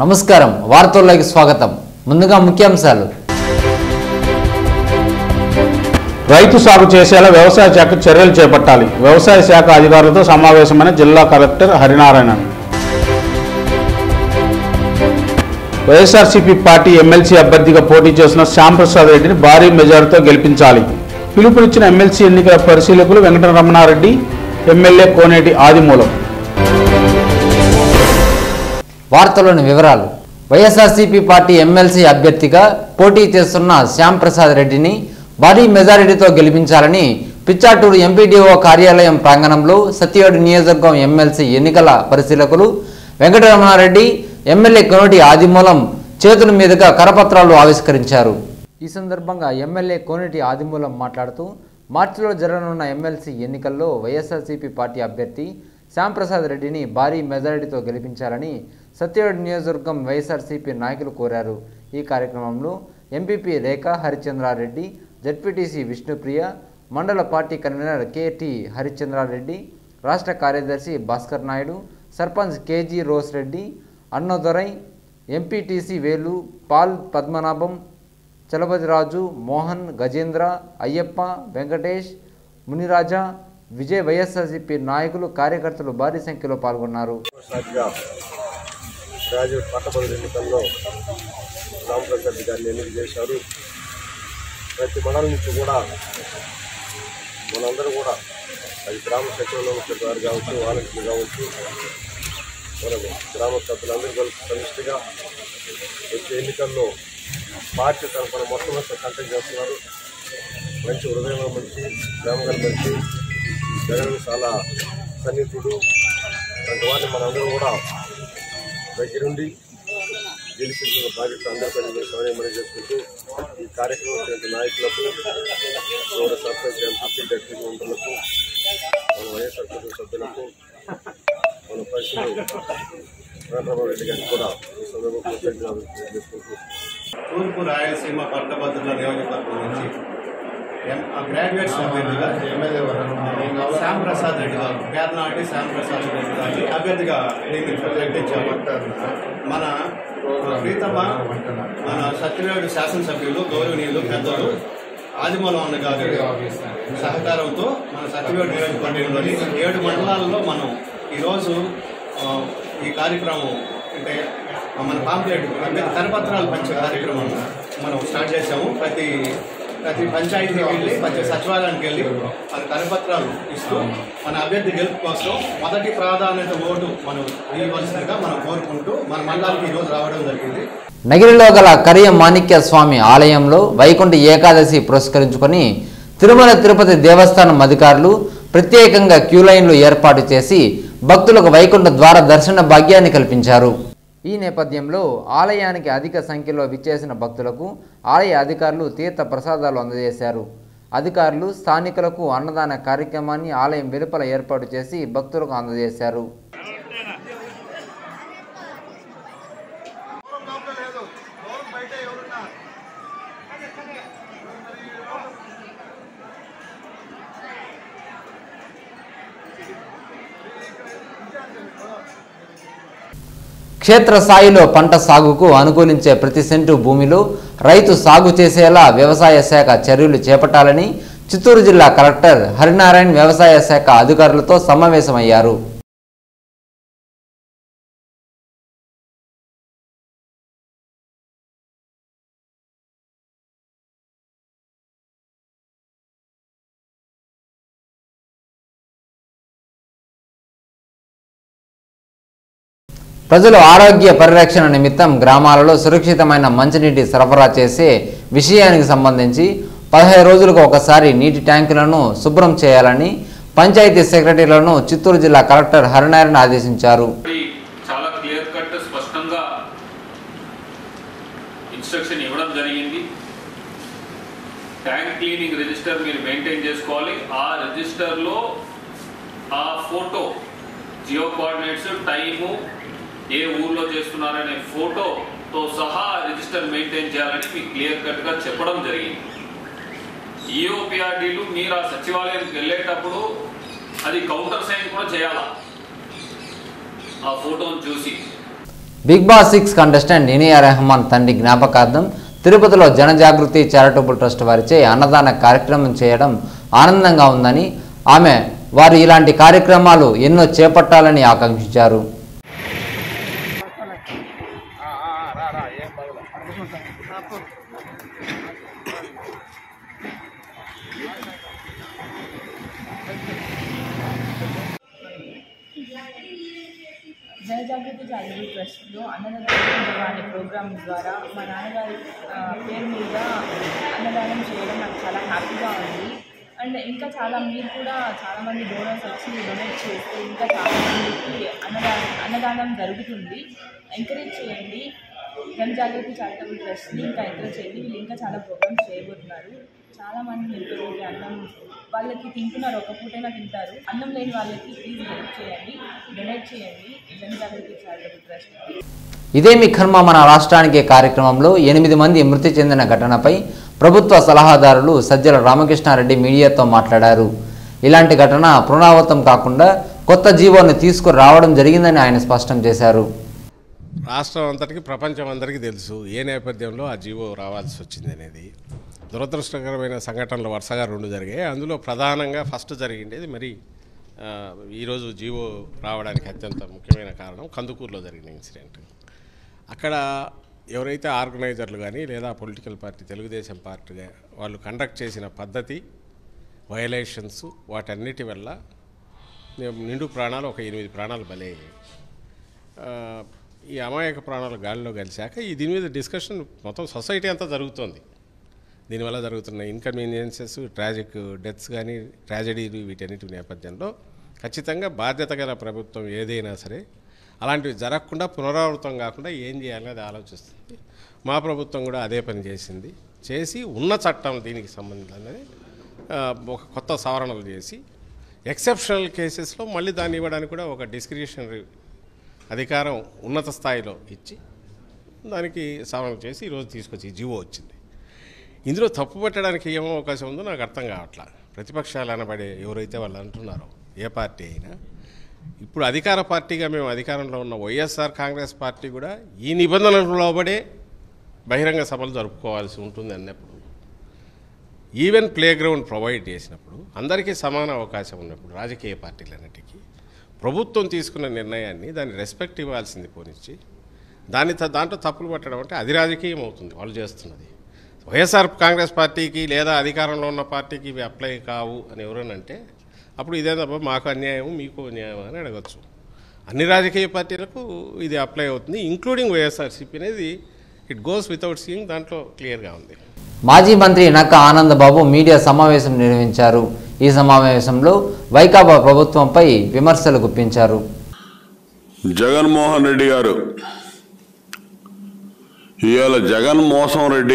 నమస్కారం వార్తల్లోకి స్వాగతం ముందుగా ముఖ్యాంశాలు రైతు సాగు చేసేలా వ్యవసాయ శాఖ చర్యలు చేపట్టాలి వ్యవసాయ శాఖ అధికారులతో సమావేశమైన జిల్లా collector Harinarayana YSRCP party MLC అభ్యర్థిగా పోటీ చేసిన శ్యాంప్రసాద్ రెడ్డిని భారీ మెజారిటీతో గెలిపించాలి పిలుపునిచ్చిన ఎమ్మెల్సీ ఎన్నికల పరిశీలకులు వెంకటరమణారెడ్డి ఎమ్మెల్యే కోనేటి ఆదిమూలం వార్తలోని వివరాలు వైఎస్ఆర్సీపీ పార్టీ ఎమ్మెల్సీ అభ్యర్థిగా పోటీ చేస్తున్న శ్యామ్ ప్రసాద్ రెడ్డిని భారీ మెజారిటీతో గెలిపించాలని పిచ్చాటూరు ఎంపీడీఓ కార్యాలయం ప్రాంగణంలో సత్యవేడు నియోజకవర్గం ఎమ్మెల్సీ ఎన్నికల పరిశీలకులు వెంకటరమణారెడ్డి ఎమ్మెల్యే కొనటి ఆదిమూలం చేతుల మీదుగా కరపత్రాలు ఆవిష్కరించారు ఈ సందర్భంగా ఎమ్మెల్యే కోనేటి ఆదిమూలం మాట్లాడుతూ మార్చిలో జరగనున్న ఎమ్మెల్సీ ఎన్నికల్లో వైఎస్ఆర్సీపీ పార్టీ అభ్యర్థి శ్యాంప్రసాద్ రెడ్డిని భారీ మెజారిటీతో గెలిపించాలని సత్యవేడు నియోజకవర్గం వైఎస్ఆర్సీపీ నాయకులు కోరారు ఈ కార్యక్రమంలో ఎంపీపీ రేఖ హరిచంద్రారెడ్డి జడ్పీటీసీ విష్ణుప్రియ మండల పార్టీ కన్వీనర్ కెటి హరిచంద్రారెడ్డి రాష్ట్ర కార్యదర్శి Bhaskar Naidu sarpanch KG Rose Reddy Annadurai MPTC Velu Paul Padmanabham Chalapathiraju Mohan Gajendra Ayyappa Venkatesh Muniraja Vijay YSRCP నాయకులు కార్యకర్తలు భారీ సంఖ్యలో పాల్గొన్నారు సాటిగా గ్రాడ్యుయేట్ పట్టభద్రుల ఎన్నికల్లో రామప్రసాద్ గారిని ఎన్నిక చేశారు ప్రతి మండలం నుంచి కూడా మనందరూ కూడా అది గ్రామ సచివాలయం ముఖ్య వారు కావచ్చు వాలంటీర్లు కావచ్చు మనకు గ్రామ సభ్యులందరూ కలిసి సమిష్టిగా వచ్చే ఎన్నికల్లో పార్టీ తరఫున మొట్టమొదటి కంటెక్ట్ చేస్తున్నారు మంచి హృదయంలో మంచి ప్రేమగా మంచి జగన్ చాలా సన్నిహితుడు అలాంటి వారిని మనందరూ కూడా దగ్గరుండి గెలిపించిన బాధ్యత అందరూ పనిచేస్తామని మనం చేసుకుంటూ ఈ కార్యక్రమం వచ్చిన నాయకులకు గౌరవ సర్పంచ్ ఎంపీ డెప్యూటీ మెంబర్లకు మన వైఎస్ఆర్ కుటుంబ సభ్యులకు మన పరిస్థితులు చంద్రబాబు రెడ్డి గారికి కూడా ఈ సందర్భంగా కృతజ్ఞతలు చేసుకుంటూ తూర్పు రాయలసీమ పట్టభద్రుల నియోజకవర్గం నుంచి ఎం- ఆ గ్రాడ్యుయేట్స్ అభ్యర్థిగా శ్యామ్ ప్రసాద్ రెడ్డి గారు పేర్నాటి శ్యామ్ ప్రసాద్ రెడ్డి గారిని అభ్యర్థిగా దీన్ని ప్రకటించాము మన ప్రీతమ మన సత్యవేడు శాసనసభ్యులు గౌరవనీయులు పెద్దలు ఆదిమూలం అన్న గారి సహకారంతో మన సత్యవేడు నియోజకవర్గంలోని ఏడు మండలాల్లో మనం ఈరోజు ఆ, ఈ కార్యక్రమం అంటే మన పాంప్లెట్ అంటే కరపత్రాలు పంచే కార్యక్రమం మనం స్టార్ట్ చేసాము ప్రతి ప్రతి పంచాయతీకి వెళ్ళి ప్రతి సచివాలయానికి వెళ్ళి మన కరపత్రాలు ఇస్తూ మన అభ్యర్థి గెలుపు కోసం మొదటి ప్రాధాన్యత ఓటు మనం ఇవ్వవలసిందిగా మనం కోరుకుంటూ మన మండలానికి ఈరోజు రావడం జరిగింది నగిరిలో గల కరియ మాణిక్య స్వామి ఆలయంలో వైకుంఠ ఏకాదశి పురస్కరించుకొని తిరుమల తిరుపతి దేవస్థానం అధికారులు ప్రత్యేకంగా క్యూ లైన్లు ఏర్పాటు చేసి భక్తులకు వైకుంఠ ద్వార దర్శన భాగ్యాన్ని కల్పించారు ఈ నేపథ్యంలో ఆలయానికి అధిక సంఖ్యలో విచ్చేసిన భక్తులకు ఆలయ అధికారులు తీర్థ ప్రసాదాలు అందజేశారు అధికారులు స్థానికులకు అన్నదాన కార్యక్రమాన్ని ఆలయం వెలుపల ఏర్పాటు చేసి భక్తులకు అందజేశారు క్షేత్రస్థాయిలో పంట సాగుకు అనుకూలించే ప్రతి సెంటు భూమిలో రైతు సాగు చేసేలా వ్యవసాయ శాఖ చర్యలు చేపట్టాలని చిత్తూరు జిల్లా కలెక్టర్ హరినారాయణ్ వ్యవసాయ శాఖ అధికారులతో సమావేశమయ్యారు ప్రజలు ఆరోగ్య పరిరక్షణ నిమిత్తం గ్రామాలలో సురక్షితమైన మంచినీటి సరఫరా చేసే విషయానికి సంబంధించి పదహైదు రోజులకు ఒకసారి నీటి ట్యాంకులను శుభ్రం చేయాలని పంచాయతీ సెక్రటరీలను చిత్తూరు జిల్లా కలెక్టర్ హరినారాయణ ఆదేశించారు మరి చాలా క్లియర్ కట్ స్పష్టంగా ఇన్స్ట్రక్షన్ ఇవ్వడం జరిగింది ట్యాంక్ క్లీనింగ్ రిజిస్టర్ మీరు మెయింటైన్ చేసుకోవాలి ఆ రిజిస్టర్లో ఆ ఫోటో జియో కోఆర్డినేట్స్ టైము ఏ ఊర్లో చేస్తున్నారనే ఫోటోతో సహా రిజిస్టర్ మెయింటైన్ చేయాలని మీకు క్లియర్ కట్గా చెప్పడం జరిగింది ఈఓపిఆర్డీలు మీరు ఆ సచివాలయానికి వెళ్ళేటప్పుడు అది కౌంటర్ సైన్ కూడా చేయాలా ఆ ఫోటోను చూసి Bigg Boss six contestant Iniya Rehman తండ్రి జ్ఞాపకార్థం తిరుపతిలో జనజాగృతి చారిటబుల్ ట్రస్ట్ వారిచే అన్నదాన కార్యక్రమం చేయడం ఆనందంగా ఉందని ఆమె వారు ఇలాంటి కార్యక్రమాలు ఎన్నో చేపట్టాలని ఆకాంక్షించారు జనజాగృతి చారిటబుల్ ట్రస్ట్లో అన్నదానం అనే ప్రోగ్రామ్ ద్వారా మా నాన్నగారి ఆ, పేరు మీద అన్నదానం చేయడం నాకు చాలా హ్యాపీగా ఉంది అండ్ ఇంకా చాలా మీరు కూడా చాలామంది డోనర్స్ వచ్చి డొనేట్ చేస్తే ఇంకా చాలా మందికి అన్నదానం అన్నదానం జరుగుతుంది ఎంకరేజ్ చేయండి జనజాగృతి చారిటబుల్ ట్రస్ట్ని ఇంకా ఎంకరేజ్ చేయండి వీళ్ళు ఇంకా చాలా ప్రోగ్రామ్స్ చేయబోతున్నారు చాలా మంది నిరుపేదలకి అన్నం వాళ్ళకి తింటున్నారు ఒక పూటైనా తింటారు అన్నం లేని వాళ్ళకి ప్లీజ్ హెల్ప్ చేయండి డొనేట్ చేయండి జనజాగృతి చారిటబుల్ ట్రస్ట్ ఇదేమి కర్మ మన రాష్ట్రానికి కార్యక్రమంలో ఎనిమిది మంది మృతి చెందిన ఘటనపై ప్రభుత్వ సలహాదారులు సజ్జల రామకృష్ణారెడ్డి మీడియాతో మాట్లాడారు ఇలాంటి ఘటన పునరావృతం కాకుండా కొత్త జీవోను తీసుకురావడం జరిగిందని ఆయన స్పష్టం చేశారు రాష్ట్రం అంతటికి ప్రపంచం అందరికీ తెలుసు ఏ నేపథ్యంలో ఆ జీవో రావాల్సి వచ్చింది అనేది దురదృష్టకరమైన సంఘటనలు వరుసగా రెండు జరిగాయి అందులో ప్రధానంగా ఫస్ట్ జరిగిండేది మరి ఆ, ఈరోజు జీవో రావడానికి అత్యంత ముఖ్యమైన కారణం కందుకూరులో జరిగిన ఇన్సిడెంట్ అక్కడ ఎవరైతే ఆర్గనైజర్లు కానీ లేదా పొలిటికల్ పార్టీ తెలుగుదేశం పార్టీగా వాళ్ళు కండక్ట్ చేసిన పద్ధతి వయలేషన్స్ వాటన్నిటి వల్ల నిండు ప్రాణాలు ఒక ఎనిమిది ప్రాణాలు బలయ్యాయి ఆ, ఈ అమాయక ప్రాణాలు గాలిలో కలిశాక ఈ దీని మీద డిస్కషన్ మొత్తం సొసైటీ అంతా జరుగుతోంది దీనివల్ల జరుగుతున్న ఇన్కన్వీనియన్సెస్ ట్రాజిక్ డెత్స్ కానీ ట్రాజడీలు వీటన్నిటి నేపథ్యంలో ఖచ్చితంగా బాధ్యత గల ప్రభుత్వం ఏదైనా సరే అలాంటివి జరగకుండా పునరావృతం కాకుండా ఏం చేయాలనేది ఆలోచిస్తుంది మా ప్రభుత్వం కూడా అదే పని చేసింది చేసి ఉన్న చట్టం దీనికి సంబంధించినది ఆ, ఒక కొత్త సవరణలు చేసి ఎక్సెప్షనల్ కేసెస్లో మళ్ళీ దాన్ని ఇవ్వడానికి కూడా ఒక డిస్క్రిషనరీ అధికారం ఉన్నత స్థాయిలో ఇచ్చి దానికి సవరణ చేసి ఈరోజు తీసుకొచ్చి ఈ జీవో వచ్చింది ఇందులో తప్పు పెట్టడానికి ఏమో అవకాశం ఉందో నాకు అర్థం కావట్లా ప్రతిపక్షాలు అనబడే ఎవరైతే వాళ్ళు అంటున్నారో ఏ పార్టీ అయినా ఇప్పుడు అధికార పార్టీగా మేము అధికారంలో ఉన్న వైఎస్ఆర్ కాంగ్రెస్ పార్టీ కూడా ఈ నిబంధనలకు లోబడే బహిరంగ సభలు జరుపుకోవాల్సి ఉంటుంది అన్నప్పుడు ఈవెన్ ప్లే గ్రౌండ్ ప్రొవైడ్ చేసినప్పుడు అందరికీ సమాన అవకాశం ఉన్నప్పుడు రాజకీయ పార్టీలన్నిటికీ ప్రభుత్వం తీసుకున్న నిర్ణయాన్ని దాన్ని రెస్పెక్ట్ ఇవ్వాల్సింది పోనిచ్చి దాన్ని త- దాంట్లో తప్పులు పట్టడం అంటే అది రాజకీయం అవుతుంది వాళ్ళు చేస్తున్నది వైఎస్ఆర్ కాంగ్రెస్ పార్టీకి లేదా అధికారంలో ఉన్న పార్టీకి ఇవి అప్లై కావు అని ఎవరనంటే అప్పుడు ఇదేదబ్బా మాకు అన్యాయం మీకు అన్యాయం అని అడగచ్చు అన్ని రాజకీయ పార్టీలకు ఇది అప్లై అవుతుంది ఇంక్లూడింగ్ వైఎస్ఆర్సీపీ అనేది ఇట్ గోస్ వితౌట్ సీయింగ్ దాంట్లో క్లియర్గా ఉంది మాజీ మంత్రి నక్క ఆనందబాబు మీడియా సమావేశం నిర్వహించారు ఈ సమావేశంలో వైకాపా ప్రభుత్వంపై విమర్శలు గుప్పించారు జగన్మోహన్ రెడ్డి గారు ఇవాళ జగన్ మోసం రెడ్డి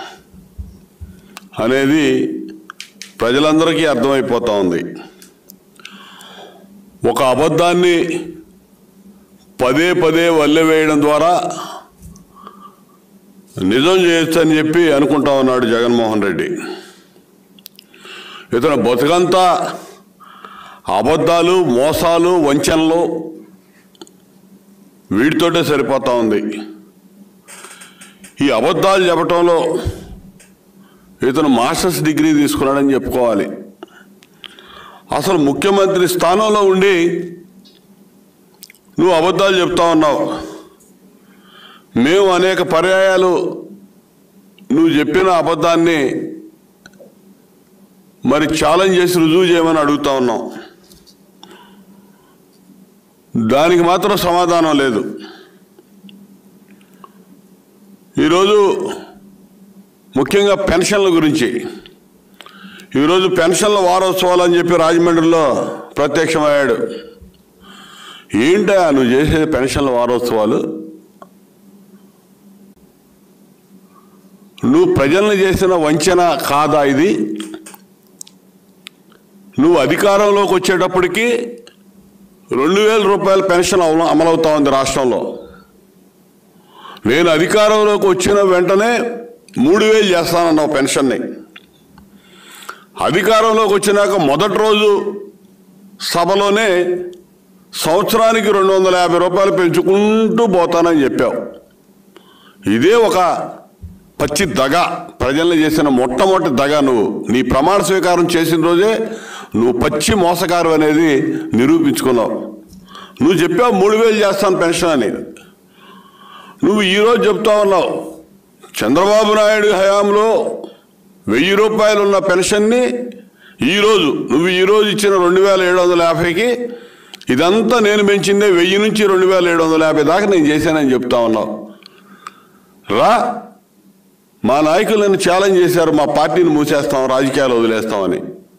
అనేది ప్రజలందరికీ అర్థమైపోతా ఉంది ఒక అబద్ధాన్ని పదే పదే వల్లె వేయడం ద్వారా నిజం చేయొచ్చని చెప్పి అనుకుంటా ఉన్నాడు జగన్మోహన్ రెడ్డి ఇతను బతుకంతా అబద్ధాలు మోసాలు వంచనలు వీటితోటే సరిపోతా ఉంది ఈ అబద్ధాలు చెప్పటంలో ఇతను మాస్టర్స్ డిగ్రీ తీసుకున్నాడని చెప్పుకోవాలి అసలు ముఖ్యమంత్రి స్థానంలో ఉండి నువ్వు అబద్ధాలు చెప్తా ఉన్నావు మేము అనేక పర్యాయాలు నువ్వు చెప్పిన అబద్ధాన్ని మరి ఛాలెంజ్ చేసి రుజువు చేయమని అడుగుతా ఉన్నాం దానికి మాత్రం సమాధానం లేదు ఈరోజు ముఖ్యంగా పెన్షన్ల గురించి ఈరోజు పెన్షన్ల వారోత్సవాలు అని చెప్పి రాజమండ్రిలో ప్రత్యక్షమయ్యాడు ఏంటా నువ్వు చేసే పెన్షన్ల వారోత్సవాలు నువ్వు ప్రజల్ని చేసిన వంచన కాదా ఇది నువ్వు అధికారంలోకి వచ్చేటప్పటికి రెండు వేల రూపాయల పెన్షన్ అమలు అమలవుతా ఉంది రాష్ట్రంలో నేను అధికారంలోకి వచ్చిన వెంటనే మూడు వేలు చేస్తానన్నావు పెన్షన్ని అధికారంలోకి వచ్చినాక మొదటి రోజు సభలోనే సంవత్సరానికి రెండు వందల యాభై రూపాయలు పెంచుకుంటూ పోతానని చెప్పావు ఇదే ఒక పచ్చి దగ ప్రజల్ని చేసిన మొట్టమొదటి దగ నువ్వు నీ ప్రమాణ స్వీకారం చేసిన రోజే నువ్వు పచ్చి మోసగారు అనేది నిరూపించుకున్నావు నువ్వు చెప్పావు మూడు వేలు చేస్తాను పెన్షన్ అని నువ్వు ఈరోజు చెప్తా ఉన్నావు చంద్రబాబు నాయుడు హయాంలో వెయ్యి రూపాయలు ఉన్న పెన్షన్ని ఈరోజు నువ్వు ఈరోజు ఇచ్చిన రెండు వేల ఏడు వందల యాభైకి ఇదంతా నేను పెంచిందే వెయ్యి నుంచి రెండు వేల ఏడు వందల యాభై దాకా నేను చేశానని చెప్తా ఉన్నావు రా మా నాయకులు నన్ను ఛాలెంజ్ చేశారు మా పార్టీని మూసేస్తాం రాజకీయాలు వదిలేస్తామని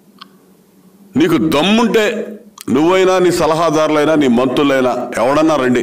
నీకు దమ్ముంటే నువ్వైనా నీ సలహాదారులైనా నీ మంత్రులైనా ఎవడన్నా రండి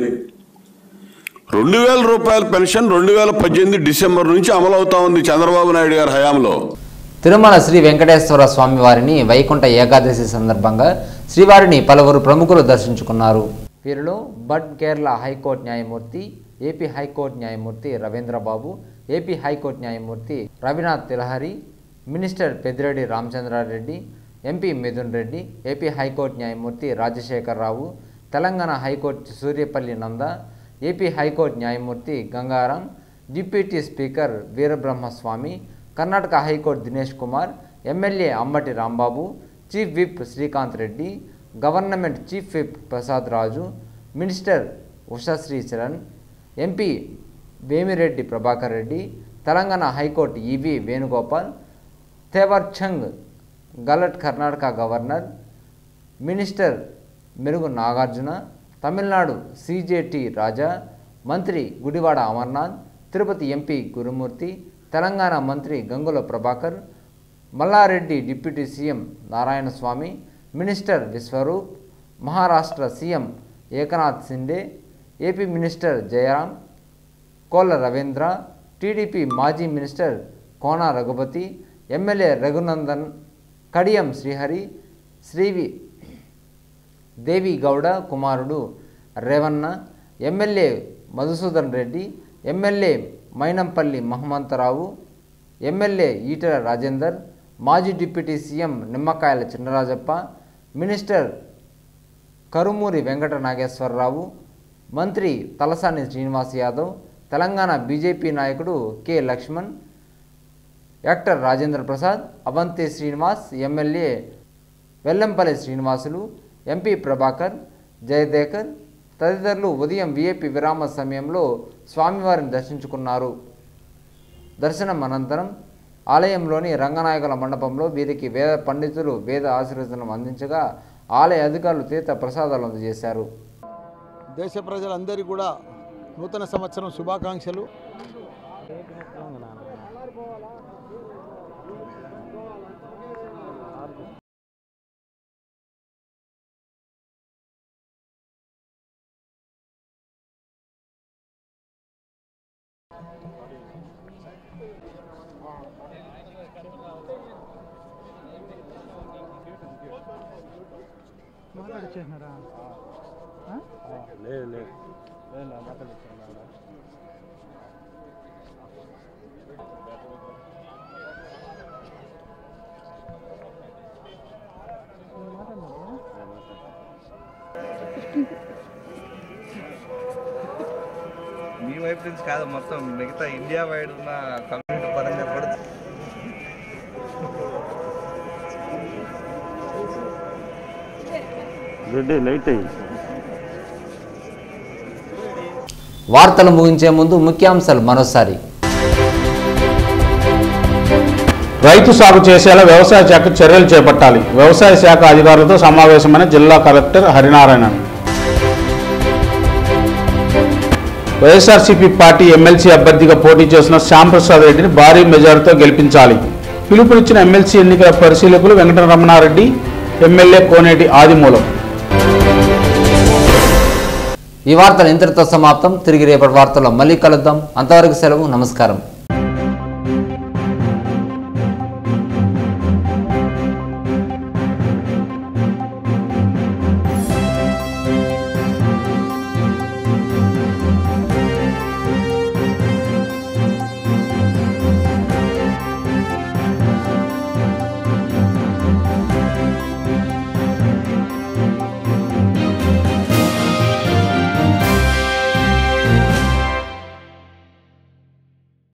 రెండు వేల రూపాయల పెన్షన్ రెండు వేల పద్దెనిమిది డిసెంబర్ నుంచి అమలు అవుతా ఉంది చంద్రబాబు నాయుడు గారి హయాంలో తిరుమల శ్రీ వెంకటేశ్వర స్వామి వారిని వైకుంఠ ఏకాదశి సందర్భంగా శ్రీవారిని పలువురు ప్రముఖులు దర్శించుకున్నారు వీరిలో బడ్ కేరళ హైకోర్టు న్యాయమూర్తి ఏపీ హైకోర్టు న్యాయమూర్తి రవీంద్రబాబు ఏపీ హైకోర్టు న్యాయమూర్తి Ravinath Tilhari minister Peddireddy Ramachandra Reddy MP Mithun Reddy AP high court న్యాయమూర్తి Rajasekhar Rao Telangana high court Suryapalli Nanda AP high court న్యాయమూర్తి Gangaram deputy speaker Veerabrahmaswamy Karnataka high court Dinesh Kumar MLA Ammati Rambabu chief whip Srikanth Reddy government chief whip Prasad Raju minister Ushashri Charan MP Vemireddy Prabhakar Reddy Telangana high court EV Venugopal Thaawarchand Gehlot Karnataka governor minister Merugu Nagarjuna Tamil Nadu CJT Raja మంత్రి గుడివాడ అమర్నాథ్ తిరుపతి ఎంపీ గురుమూర్తి తెలంగాణ మంత్రి Gangula Prabhakar Malla Reddy deputy CM Narayanaswamy minister Viswarup Maharashtra CM Eknath Shinde AP minister Jayaram Kolla Ravindra TDP మాజీ minister Kona Raghupathi MLA Raghunandan Kadiyam Srihari శ్రీవి దేవి గౌడ కుమారుడు Revanna MLA Madhusudan Reddy MLA Mynampally Mahamantha Rao MLA Etela Rajender మాజీ deputy CM Nimmakayala Chinarajappa minister Karumuri Venkata Nageswara Rao మంత్రి Talasani Srinivas Yadav Telangana BJP నాయకుడు K Laxman actor Rajendra Prasad Avanthi Srinivas MLA Vellampalli Srinivasulu MP Prabhakar Javadekar తదితరులు ఉదయం విఐపి విరామ సమయంలో స్వామివారిని దర్శించుకున్నారు దర్శనం అనంతరం ఆలయంలోని రంగనాయకుల మండపంలో వీరికి వేద పండితులు వేద ఆశీర్వచనం అందించగా ఆలయ అధికారులు తీర్థ ప్రసాదాలు అందజేశారు దేశ ప్రజలందరికీ కూడా నూతన సంవత్సరం శుభాకాంక్షలు లేదు లేదు మీ వైపు నుంచి కాదు మొత్తం మిగతా ఇండియా వైడ్ ఉన్న కమ్యూనిటీ పరంగా కూడా రెడ్డి లైట్ అయ్యి వార్తలు ముగించే ముందు ముఖ్యాంశాలు మరోసారి రైతు సాగు చేసేలా వ్యవసాయ శాఖ చర్యలు చేపట్టాలి వ్యవసాయ శాఖ అధికారులతో సమావేశమైన జిల్లా collector Harinarayanan YSRCP party MLC అభ్యర్థిగా పోటీ చేసిన శ్యాంప్రసాద్ రెడ్డిని భారీ మెజారిటీతో గెలిపించాలి పిలుపునిచ్చిన ఎమ్మెల్సీ ఎన్నికల పరిశీలకులు వెంకటరమణారెడ్డి ఎమ్మెల్యే కోనేటి ఆదిమూలం ఈ వార్తలు ఇంతటితో సమాప్తం తిరిగి రేపటి వార్తల్లో మళ్ళీ కలుద్దాం అంతవరకు సెలవు నమస్కారం